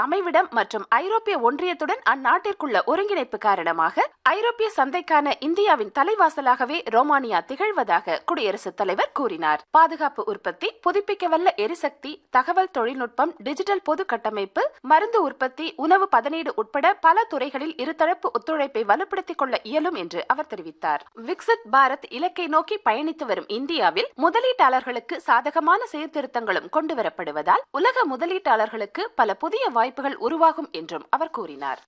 அமைவிடம் மற்றும் ஐரோப்பிய ஒன்றியத்துடன் அந்நாட்டிற்குள்ள ஒருங்கிணைப்பு காரணமாக ஐரோப்பிய சந்தைக்கான இந்தியாவின் தலைவாசலாகவே ரோமானியா திகழ்வதாக குடியரசுத் தலைவர் கூறினார் பாதுகாப்பு உற்பத்தி புதுப்பிக்கவல்ல எரிசக்தி தகவல் தொழில்நுட்பம் டிஜிட்டல் பொது கட்டமைப்பு மருந்து உற்பத்தி உணவு பதனீடு உட்பட பல துறைகளில் இருதரப்பு ஒத்துழைப்பை வலுப்படுத்திக் கொள்ள இயலும் என்று அவர் தெரிவித்தார் விக்சித் பாரத் இலக்கை நோக்கி பயணித்து வரும் இந்தியாவில் முதலீட்டாளர்களுக்கு சாதகமான சீர்திருத்தங்களும் கொண்டுவரப்படுவதால் உலக முதலீட்டாளர்களுக்கு பல புதிய வாய்ப்புகள் உருவாகும் என்றும் அவர் கூறினார்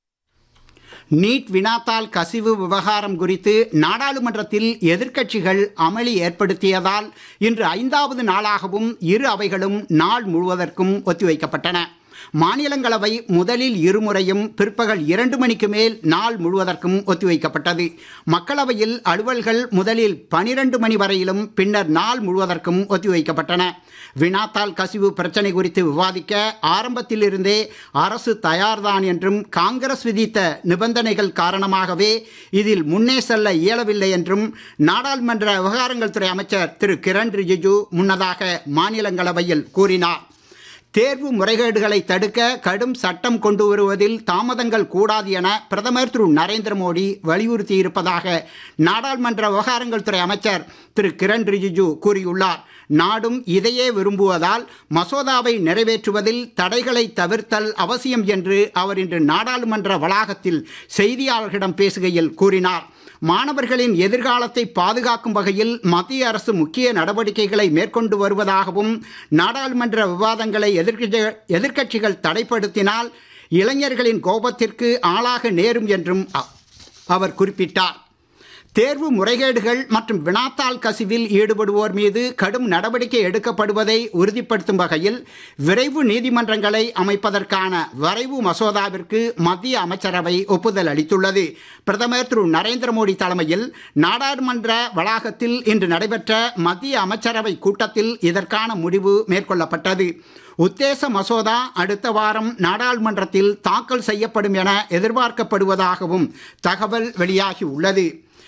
நீட் வினாத்தால் கசிவு விவகாரம் குறித்து நாடாளுமன்றத்தில் எதிர்க்கட்சிகள் அமளி ஏற்படுத்தியதால் இன்று ஐந்தாவது நாளாகவும் இரு அவைகளும் நாள் முழுவதற்கும் ஒத்திவைக்கப்பட்டன மாநிலங்களவை முதலில் இருமுறையும் பிற்பகல் இரண்டு மணிக்கு மேல் நாள் முழுவதற்கும் ஒத்திவைக்கப்பட்டது மக்களவையில் அலுவல்கள் முதலில் பனிரெண்டு மணி வரையிலும் பின்னர் நாள் முழுவதற்கும் ஒத்திவைக்கப்பட்டன வினாத்தால் கசிவு பிரச்சனை குறித்து விவாதிக்க ஆரம்பத்திலிருந்தே அரசு தயார்தான் என்றும் காங்கிரஸ் விதித்த நிபந்தனைகள் காரணமாகவே இதில் முன்னே செல்ல இயலவில்லை என்றும் நாடாளுமன்ற விவகாரங்கள் துறை அமைச்சர் திரு கிரண் ரிஜிஜு முன்னதாக மாநிலங்களவையில் கூறினார் தேர்வு முறைகேடுகளை தடுக்க கடும் சட்டம் கொண்டு வருவதில் தாமதங்கள் கூடாது என பிரதமர் திரு நரேந்திர மோடி வலியுறுத்தியிருப்பதாக நாடாளுமன்ற விவகாரங்கள் துறை அமைச்சர் திரு கிரண் ரிஜிஜு கூறியுள்ளார் நாடும் இதையே விரும்புவதால் மசோதாவை நிறைவேற்றுவதில் தடைகளை தவிர்த்தல் அவசியம் என்று அவர் இன்று நாடாளுமன்ற வளாகத்தில் செய்தியாளர்களிடம் பேசுகையில் கூறினார் மாணவர்களின் எதிர்காலத்தை பாதுகாக்கும் வகையில் மத்திய அரசு முக்கிய நடவடிக்கைகளை மேற்கொண்டு வருவதாகவும் நாடாளுமன்ற விவாதங்களை எதிர்க்கட்சிகள் எதிர்க்கட்சிகள் தடைப்படுத்தினால் இளைஞர்களின் கோபத்திற்கு ஆளாக நேரும் என்றும் அவர் குறிப்பிட்டார் தேர்வு முறைகேடுகள் மற்றும் வினாத்தாள் கசிவில் ஈடுபடுவோர் மீது கடும் நடவடிக்கை எடுக்கப்படுவதை உறுதிப்படுத்தும் வகையில் விரைவு நீதிமன்றங்களை அமைப்பதற்கான வரைவு மசோதாவிற்கு மத்திய அமைச்சரவை ஒப்புதல் அளித்துள்ளது பிரதமர் திரு நரேந்திர மோடி தலைமையில் நாடாளுமன்ற வளாகத்தில் இன்று நடைபெற்ற மத்திய அமைச்சரவை கூட்டத்தில் இதற்கான முடிவு மேற்கொள்ளப்பட்டது உத்தேச மசோதா அடுத்த வாரம் நாடாளுமன்றத்தில் தாக்கல் செய்யப்படும் என எதிர்பார்க்கப்படுவதாகவும் தகவல் வெளியாகி உள்ளது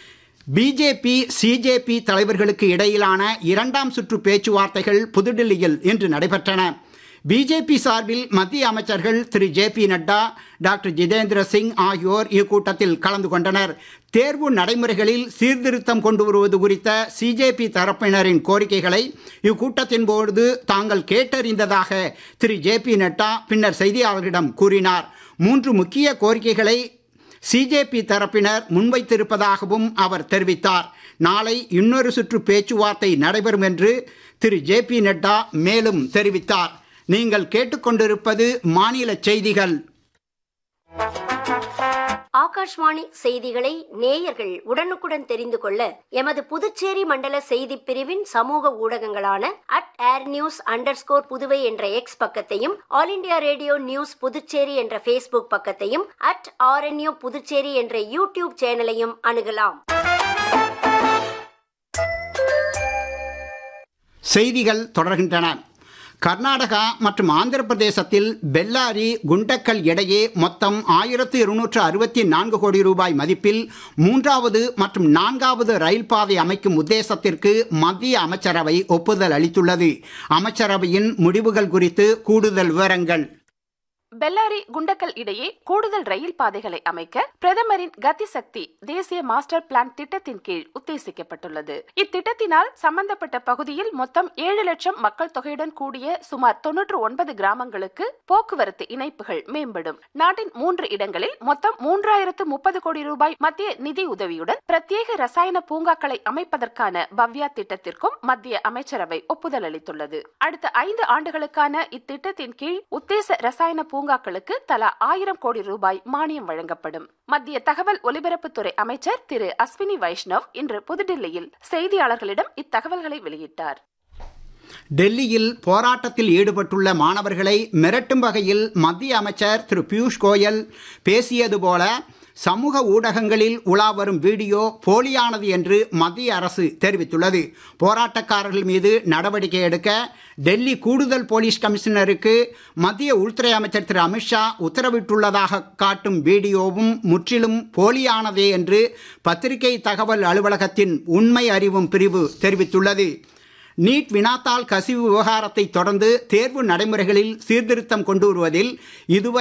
பிஜேபி சிஜேபி தலைவர்களுக்கு இடையிலான இரண்டாம் சுற்று பேச்சுவார்த்தைகள் புதுடில்லியில் இன்று நடைபெற்றன பிஜேபி சார்பில் மத்திய அமைச்சர்கள் Thiru J P Nadda doctor Jitendra Singh ஆகியோர் இக்கூட்டத்தில் கலந்து கொண்டனர் தேர்வு நடைமுறைகளில் சீர்திருத்தம் கொண்டு வருவது குறித்த சிஜேபி தரப்பினரின் கோரிக்கைகளை இக்கூட்டத்தின் போது தாங்கள் கேட்டறிந்ததாக திரு ஜே பி நட்டா பின்னர் செய்தியாளர்களிடம் கூறினார் மூன்று முக்கிய கோரிக்கைகளை சிஜேபி தரப்பினர் முன்வைத்திருப்பதாகவும் அவர் தெரிவித்தார் நாளை இன்னொரு சுற்று பேச்சுவார்த்தை நடைபெறும் என்று திரு ஜே பி நட்டா மேலும் தெரிவித்தார் நீங்கள் கேட்டுக்கொண்டிருப்பது மாநில செய்திகள் ஆகாஷ்வாணி செய்திகளை நேயர்கள் உடனுக்குடன் தெரிந்து கொள்ள எமது புதுச்சேரி மண்டல செய்தி பிரிவின் சமூக ஊடகங்களான அட் ஏர் நியூஸ் அண்டர் ஸ்கோர் புதுவை என்ற எக்ஸ் பக்கத்தையும் all India radio news Puducherry என்ற ஃபேஸ்புக் பக்கத்தையும் அட் ஆர்என்யூ புதுச்சேரி என்ற யூடியூப் சேனலையும் அணுகலாம் செய்திகள் தொடர்கின்றன கர்நாடகா மற்றும் ஆந்திர பிரதேசத்தில் பெல்லாரி குண்டக்கல் இடையே மொத்தம் ஆயிரத்து இருநூற்று அறுபத்தி நான்கு கோடி ரூபாய் மதிப்பில் மூன்றாவது மற்றும் நான்காவது ரயில் பாதை அமைக்கும் உத்தேசத்திற்கு மத்திய அமைச்சரவை ஒப்புதல் அளித்துள்ளது அமைச்சரவையின் முடிவுகள் குறித்து கூடுதல் விவரங்கள் பெல்லாரி குண்டக்கல் இடையே கூடுதல் ரயில் பாதைகளை அமைக்க பிரதமரின் கதி சக்தி தேசிய மாஸ்டர் பிளான் திட்டத்தின் கீழ் உத்தேசிக்கப்பட்டுள்ளது இத்திட்டத்தினால் சம்பந்தப்பட்ட பகுதியில் மொத்தம் ஏழு லட்சம் மக்கள் தொகையுடன் கூடிய சுமார் தொன்னூற்று ஒன்பது கிராமங்களுக்கு போக்குவரத்து இணைப்புகள் மேம்படும் நாட்டின் மூன்று இடங்களில் மொத்தம் மூன்றாயிரத்து முப்பது கோடி ரூபாய் மத்திய நிதி உதவியுடன் பிரத்யேக ரசாயன பூங்காக்களை அமைப்பதற்கான பவ்யா திட்டத்திற்கும் மத்திய அமைச்சரவை ஒப்புதல் அளித்துள்ளது அடுத்த ஐந்து ஆண்டுகளுக்கான இத்திட்டத்தின் கீழ் உத்தேச ரசாயன பூங்காக்களுக்கு தலா ஆயிரம் கோடி ரூபாய் மானியம் வழங்கப்படும் மத்திய தகவல் ஒலிபரப்புத்துறை அமைச்சர் திரு அஸ்வினி வைஷ்ணவ் இன்று புதுடில்லியில் செய்தியாளர்களிடம் இத்தகவல்களை வெளியிட்டார் டெல்லியில் போராட்டத்தில் ஈடுபட்டுள்ள மாணவர்களை மிரட்டும் வகையில் மத்திய அமைச்சர் திரு பியூஷ் கோயல் பேசியது போல சமூக ஊடகங்களில் உலா வரும் வீடியோ போலியானது என்று மத்திய அரசு தெரிவித்துள்ளது போராட்டக்காரர்கள் மீது நடவடிக்கை எடுக்க டெல்லி கூடுதல் போலீஸ் கமிஷனருக்கு மத்திய உள்துறை அமைச்சர் திரு அமித்ஷா உத்தரவிட்டுள்ளதாக காட்டும் வீடியோவும் முற்றிலும் போலியானதே என்று பத்திரிகை தகவல் அலுவலகத்தின் உண்மை அறிவும் பிரிவு தெரிவித்துள்ளது நீட் வினாத்தாள் கசிவு விவகாரத்தை தொடர்ந்து தேர்வு நடைமுறைகளில் சீர்திருத்தம் கொண்டு வருவதில் இதுவரை